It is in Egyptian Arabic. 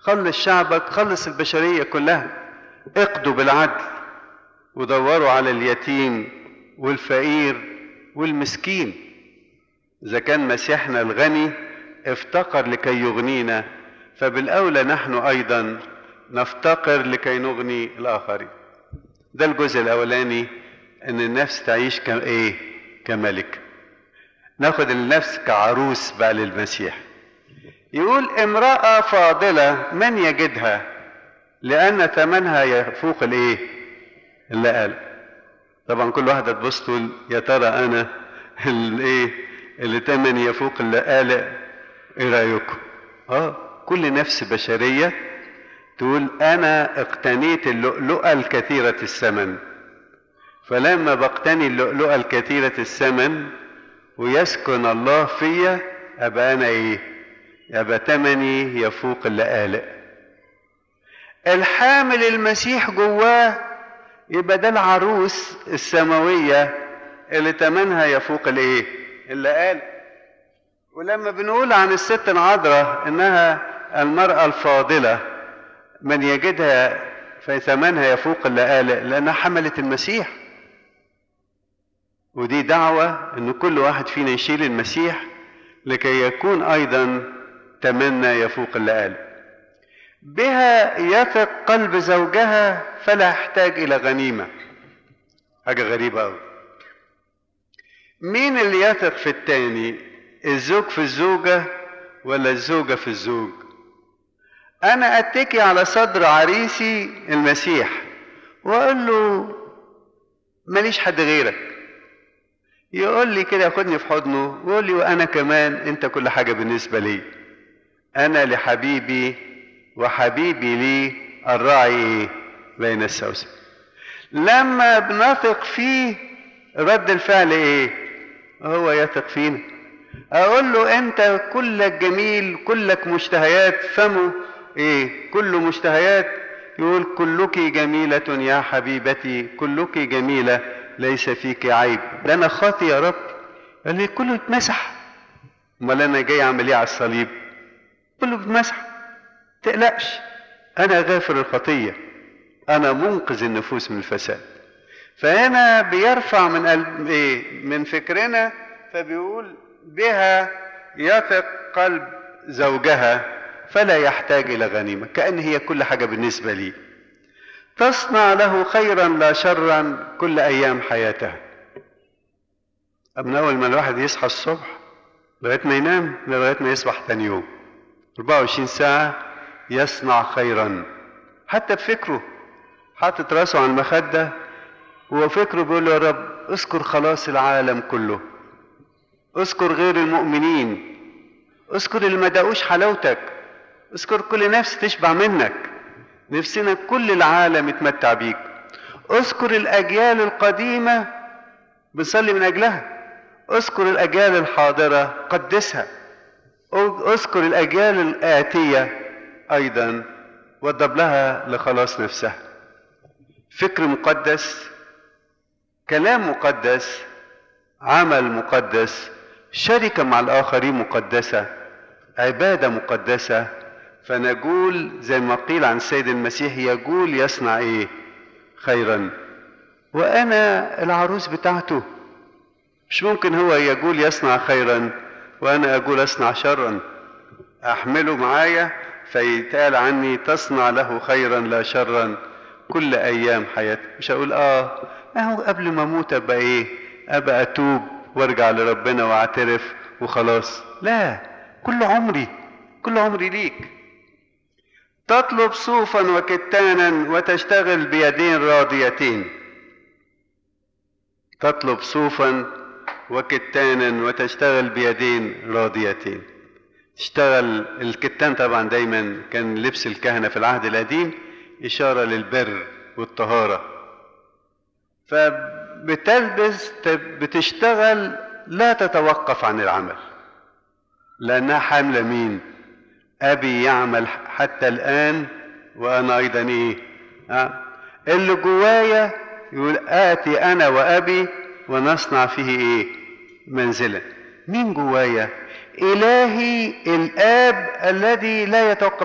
خلص شعبك خلص البشرية كلها اقضوا بالعدل ودوروا على اليتيم والفقير والمسكين إذا كان مسيحنا الغني افتقر لكي يغنينا فبالأولى نحن أيضا نفتقر لكي نغني الآخرين ده الجزء الأولاني إن النفس تعيش كإيه كملك ناخد النفس كعروس بقى للمسيح يقول امرأة فاضلة من يجدها لأن ثمنها يفوق الإيه اللي قال طبعا كل واحدة تبص تقول يا ترى أنا الإيه اللي ثمني يفوق اللي قال إيه رأيكم؟ آه كل نفس بشرية تقول أنا اقتنيت اللؤلؤة الكثيرة الثمن فلما بقتني اللؤلؤة الكثيرة الثمن ويسكن الله فيا أبقى أنا إيه؟ يبقى تمني يفوق اللآلئ الحامل المسيح جواه يبقى ده العروس السماوية اللي تمنها يفوق الايه اللآلئ ولما بنقول عن الست العذراء انها المرأة الفاضلة من يجدها فثمنها يفوق اللآلئ لانها حملت المسيح ودي دعوة ان كل واحد فينا يشيل المسيح لكي يكون ايضا تمنى يفوق اللآلئ بها يثق قلب زوجها فلا يحتاج الى غنيمة حاجة غريبة أوي مين اللي يثق في التاني الزوج في الزوجة ولا الزوجة في الزوج انا اتكي على صدر عريسي المسيح واقول له ماليش حد غيرك يقول لي كده ياخدني في حضنه ويقول لي وانا كمان انت كل حاجه بالنسبه لي انا لحبيبي وحبيبي لي الراعي ايه بين السوسن لما بنثق فيه رد الفعل ايه هو يثق فينا اقول له انت كلك جميل كلك مشتهيات فمه ايه كله مشتهيات يقول كلك جميلة يا حبيبتي كلك جميلة ليس فيك عيب ده انا خاطي يا رب قال لي كله اتمسح امال انا جاي اعمل ايه على الصليب كله اتمسح تقلقش انا غافر الخطية انا منقذ النفوس من الفساد فهنا بيرفع من قلب ايه من فكرنا فبيقول بها يثق قلب زوجها فلا يحتاج الى غنيمه كان هي كل حاجه بالنسبه لي تصنع له خيرا لا شرا كل ايام حياتها من اول ما الواحد يصحى الصبح لغايه ما ينام لغايه ما يصبح تاني يوم 24 ساعه يصنع خيرا حتى بفكره حاطط راسه على المخده وفكره بيقول له يا رب اذكر خلاص العالم كله اذكر غير المؤمنين اذكر اللي ما دقوش حلاوتك اذكر كل نفس تشبع منك نفسنا كل العالم يتمتع بيك اذكر الاجيال القديمه بنصلي من اجلها اذكر الاجيال الحاضره قدسها اذكر الاجيال الاتيه ايضا وضب لها لخلاص نفسها فكر مقدس كلام مقدس عمل مقدس شركه مع الاخرين مقدسه عباده مقدسه فنقول زي ما قيل عن السيد المسيح يقول يصنع ايه خيرا وانا العروس بتاعته مش ممكن هو يقول يصنع خيرا وانا اقول اصنع شرا احمله معايا فيتقال عني تصنع له خيرا لا شرا كل ايام حياتي مش هقول اه اهو قبل ما اموت ابقى ايه ابقى اتوب وارجع لربنا واعترف وخلاص لا كل عمري كل عمري ليك تطلب صوفا وكتانا وتشتغل بيدين راضيتين تطلب صوفا وكتانا وتشتغل بيدين راضيتين تشتغل الكتان طبعا دايما كان لبس الكهنة في العهد القديم إشارة للبر والطهارة فبتلبس بتشتغل لا تتوقف عن العمل لأنها حاملة مين أبي يعمل حتى الآن وأنا أيضا إيه أه؟ اللي جوايا يقول آتي أنا وأبي ونصنع فيه إيه منزلا مين جوايا إلهي الآب الذي لا يتوقف